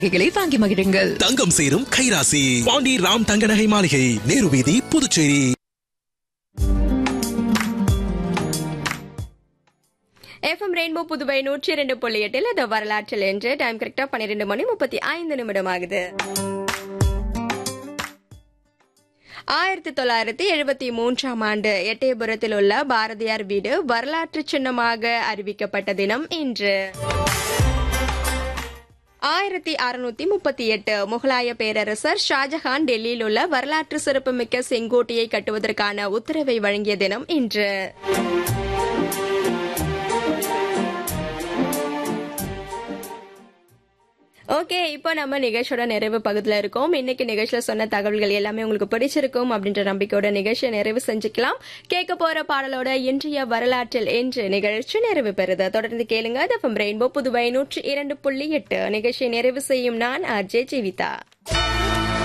நகைகளை வாங்கி மகிழுங்கள் தங்கம் சேரும் கைராசி பாண்டி ராம் தங்க நகை மாளிகை நேரு வீதி புதுச்சேரி எஃப்எம் ரெயின்போ புதுவை நூற்றி இரண்டு புள்ளி எட்டில் அது வரலாற்றில் என்று டைம் கரெக்டா பன்னிரெண்டு மணி முப்பத்தி ஐந்து நிமிடம் ஆகுது ஆயிரத்தி தொள்ளாயிரத்தி எழுபத்தி மூன்றாம் ஆண்டு எட்டயபுரத்தில் உள்ள பாரதியார் வீடு வரலாற்று சின்னமாக அறிவிக்கப்பட்ட தினம் இன்று ஆயிரத்தி அறுநூத்தி முப்பத்தி எட்டு முகலாய பேரரசர் ஷாஜஹான் டெல்லியில் உள்ள வரலாற்று சிறப்புமிக்க செங்கோட்டையை கட்டுவதற்கான உத்தரவை வழங்கிய தினம் இன்று ஓகே இப்போ நம்ம நிகழ்ச்சியோட நிறைவு பகுதியில் இருக்கோம் இன்னைக்கு நிகழ்ச்சியில் சொன்ன தகவல்கள் எல்லாமே உங்களுக்கு பிடிச்சிருக்கும் அப்படின்ற நம்பிக்கையோட நிகழ்ச்சியை நிறைவு செஞ்சுக்கலாம் கேட்க போற பாடலோட இன்றைய வரலாற்றில் என்று நிகழ்ச்சி நிறைவு பெறுது தொடர்ந்து கேளுங்க தஃபம் ரெயின்போ புதுவை நூற்றி இரண்டு புள்ளி எட்டு நிகழ்ச்சியை நிறைவு செய்யும் நான் அஜய் ஜீவிதா